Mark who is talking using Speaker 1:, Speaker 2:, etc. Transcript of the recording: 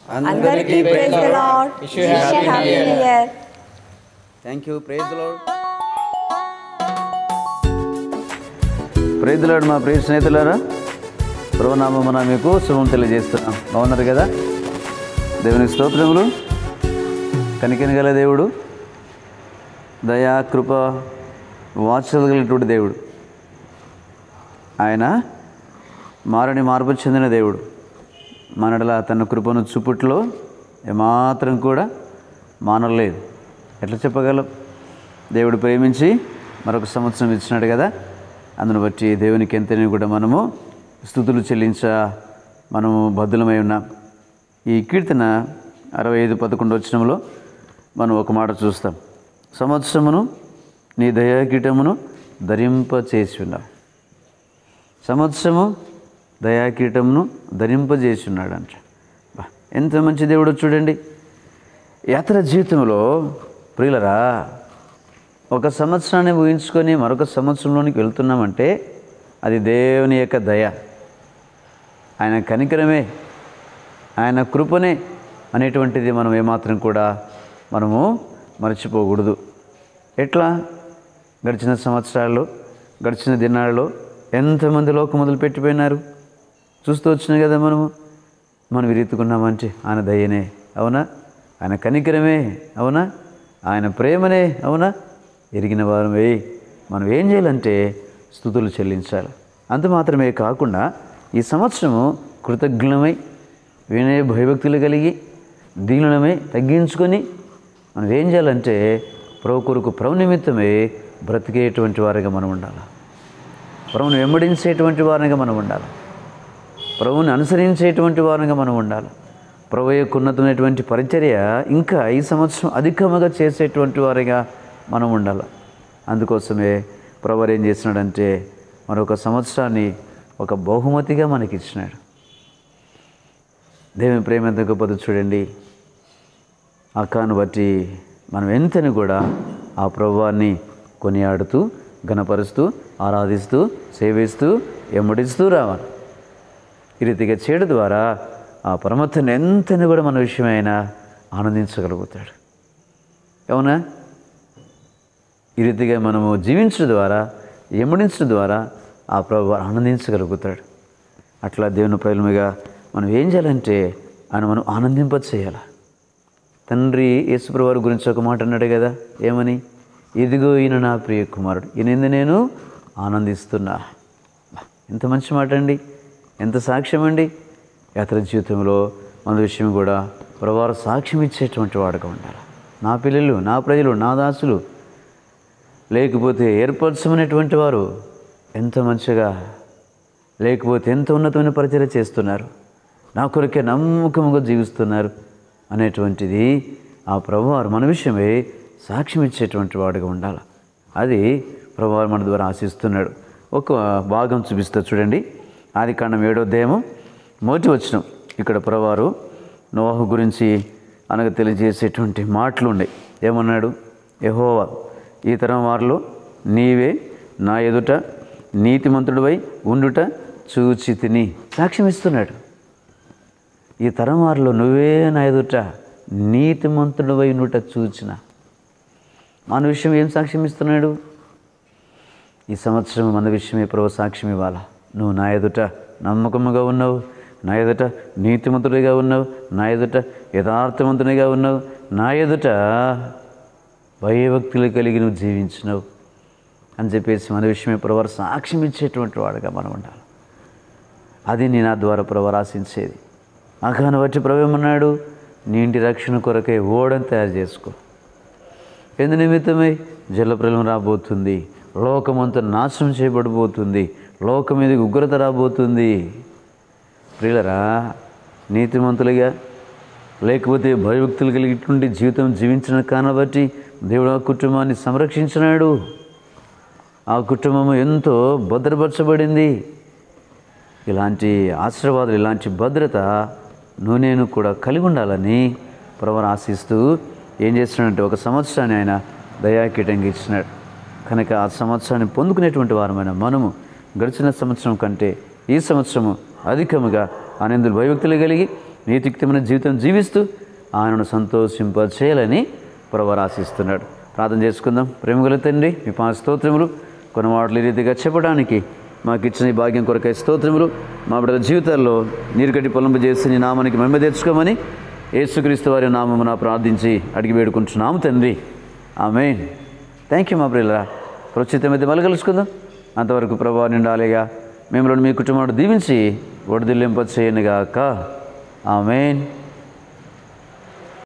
Speaker 1: అందరికీ praise the Lord
Speaker 2: Wish you happy
Speaker 1: happy
Speaker 2: New
Speaker 1: new year
Speaker 3: thank you praise Lord praise Lord మా ప్రియ స్నేహితులారా ప్రభునామమున మీకు శుభం తెలియజేస్తున్నాం బాగున్నారు కదా దేవునికి స్తోత్రములు కనికని గల దేవుడు దయా కృప వాత్సల్య కలిగినటువంటి దేవుడు ఆయన మారని మార్పు చెందిన దేవుడు మనడల తన కృపను చూపుట్లో ఏమాత్రం కూడా మానలేదు ఎట్లా చెప్పగలం దేవుడు ప్రేమించి మరొక సంవత్సరం ఇచ్చినాడు కదా అందును బట్టి దేవునికి ఎంతని కూడా మనము స్థుతులు చెల్లించ మనము బద్దులమై ఉన్నాం ఈ కీర్తన అరవై ఐదు పదకొండు వచ్చినంలో మనం ఒక మాట చూస్తాం సంవత్సరమును నీ దయాకీటమును ధరింప చేసి ఉన్నావు సంవత్సరము దయాకీటమును ధరింపజేసి ఉన్నాడు అంట బా, ఎంత మంచి దేవుడు చూడండి యాత్ర జీవితంలో ప్రియులరా ఒక సంవత్సరాన్ని ఊహించుకొని మరొక సంవత్సరంలోనికి వెళ్తున్నామంటే అది దేవుని యొక్క దయ ఆయన కనికరమే ఆయన కృపనే అనేటువంటిది మనం ఏమాత్రం కూడా మనము మర్చిపోకూడదు ఎట్లా గడిచిన సంవత్సరాల్లో గడిచిన దినాల్లో ఎంతమంది లోకం మొదలుపెట్టిపోయినారు చూస్తూ వచ్చినాయి కదా మనము మనం విరీతుకున్నామంటే ఆయన దయనే అవునా ఆయన కనికరమే అవునా ఆయన ప్రేమనే అవునా ఎరిగిన వారమే మనం ఏం చేయాలంటే స్థుతులు చెల్లించాలి అంత మాత్రమే కాకుండా ఈ సంవత్సరము కృతజ్ఞమై వినయ భయభక్తులు కలిగి దీనులమై తగ్గించుకొని మనం ఏం చేయాలంటే ప్రభు కొరకు ప్రభు నిమిత్తమే బ్రతికేటువంటి వారిగా మనం ఉండాలి ప్రభుని వెంబడించేటువంటి వారిగా మనం ఉండాలి ప్రభువుని అనుసరించేటువంటి వారిగా మనం ఉండాలి ప్రభు యొక్క ఉన్నతమైనటువంటి పరిచర్య ఇంకా ఈ సంవత్సరం అధికముగా చేసేటువంటి వారిగా మనం ఉండాలి అందుకోసమే ప్రభు ఏం చేసినాడంటే మరొక సంవత్సరాన్ని ఒక బహుమతిగా మనకి ఇచ్చినాడు దేవుని ప్రేమ ఎంత గొప్పదో చూడండి అక్కాను బట్టి మనం ఎంతని కూడా ఆ ప్రభువాన్ని కొనియాడుతూ గణపరుస్తూ ఆరాధిస్తూ సేవిస్తూ ఎమ్మడిస్తూ రావాలి ఈ రీతిగా చేయడం ద్వారా ఆ పరమత్తుని ఎంతని కూడా మన విషయమైనా ఆనందించగలుగుతాడు అవునా ఈ రీతిగా మనము జీవించడం ద్వారా ఎమ్మడించడం ద్వారా ఆ ప్రభు ఆనందించగలుగుతాడు అట్లా దేవుని ప్రేమగా మనం ఏం చేయాలంటే ఆయన మనం ఆనందింప చేయాలి తండ్రి యేసుప్రభు వారి గురించి ఒక మాట అన్నాడు కదా ఏమని ఇదిగో ఈయన నా ప్రియ కుమారుడు ఈయన నేను ఆనందిస్తున్నా బా, ఎంత మంచి మాట అండి ఎంత సాక్ష్యం అండి యాత్ర జీవితంలో మన విషయం కూడా ప్రభువారు సాక్ష్యం ఇచ్చేటువంటి వాడుగా ఉండాలి నా పిల్లలు నా ప్రజలు నా దాసులు లేకపోతే ఏర్పరచమనేటువంటి వారు ఎంత మంచిగా లేకపోతే ఎంత ఉన్నతమైన పరిచయం చేస్తున్నారు నా కొరకే నమ్మకముగా జీవిస్తున్నారు అనేటువంటిది ఆ ప్రభువారు మన విషయమే సాక్ష్యం ఇచ్చేటువంటి వాడుగా ఉండాలి అది ప్రభువారు మన ద్వారా ఆశిస్తున్నాడు ఒక భాగం చూపిస్తా చూడండి ఆది కాండం ఏడో దేమం మొదటి వచ్చిన ఇక్కడ ప్రభువారు నోహు గురించి అనగా తెలియజేసేటువంటి మాటలు ఉన్నాయి ఏమన్నాడు యెహోవా ఈ తరం వారిలో నీవే నా ఎదుట నీతిమంతుడివై ఉండుట చూచి తిని సాక్ష్యం ఇస్తున్నాడు ఈ తరం వారిలో నువ్వే నా ఎదుట నీతిమంతుడివై ఉండుట చూచిన మన విషయం ఏం సాక్ష్యం ఇస్తున్నాడు ఈ సంవత్సరం మన విషయమే ప్రభు సాక్ష్యం ఇవ్వాలా నువ్వు నా ఎదుట నమ్మకముగా ఉన్నావు నా ఎదుట నీతిమంతుడిగా ఉన్నావు నా ఎదుట యథార్థవంతునిగా ఉన్నావు నా ఎదుట భయభక్తులు కలిగి నువ్వు జీవించినావు అని చెప్పేసి మన విషయమే ప్రభు సాక్ష్యం ఇచ్చేటువంటి వాడుగా మనం ఉండాలి అది నేను నా ద్వారా ప్రభు ఆశించేది అఖాను బట్టి ప్రభు ఏమన్నాడు నీ ఇంటి రక్షణ కొరకై ఓడని తయారు చేసుకో ఎందు నిమిత్తమై జలప్రలం రాబోతుంది లోకమంతా నాశనం చేయబడిపోతుంది లోకం మీద ఉగ్రత రాబోతుంది ప్రియులరా నీతిమంతులుగా లేకపోతే భయభక్తులు కలిగినటువంటి జీవితం జీవించిన కానబట్టి దేవుడు ఆ కుటుంబాన్ని సంరక్షించినాడు ఆ కుటుంబము ఎంతో భద్రపరచబడింది ఇలాంటి ఆశీర్వాదాలు ఇలాంటి భద్రత నువ్వు నేను కూడా కలిగి ఉండాలని ప్రవర్ ఆశిస్తూ ఏం చేస్తున్నాడంటే ఒక సంవత్సరాన్ని ఆయన దయాకీటంగా ఇచ్చినాడు కనుక ఆ సంవత్సరాన్ని పొందుకునేటువంటి వారమైన మనము గడిచిన సంవత్సరం కంటే ఈ సంవత్సరము అధికముగా ఆనందులు భయభక్తులు కలిగి నీతిక్తమైన జీవితం జీవిస్తూ ఆయనను సంతోషింపచేయాలని ప్రభు ఆశిస్తున్నాడు ప్రార్థన చేసుకుందాం ప్రేమగల తండ్రి మీ పా స్తోత్రములు కొన్ని మాటలు ఈ రీతిగా చెప్పడానికి మాకు ఇచ్చిన ఈ భాగ్యం కొరకై స్తోత్రములు మా బిడ్డల జీవితాల్లో నీరు కట్టి పొలంపు చేసి నీ నామానికి మెమ్మ తెచ్చుకోమని యేసుక్రీస్తు వారి నామమున ప్రార్థించి అడిగి వేడుకుంటున్నాము తండ్రి ఆమెన్ థ్యాంక్ యూ మా ప్రియులరా ప్రస్తుతం అయితే మళ్ళీ కలుసుకుందాం అంతవరకు ప్రభావం నిండాలిగా మిమ్మల్ని మీ కుటుంబాన్ని దీవించి ఒడిదిల్లింప చేయనుగాక ఆమెన్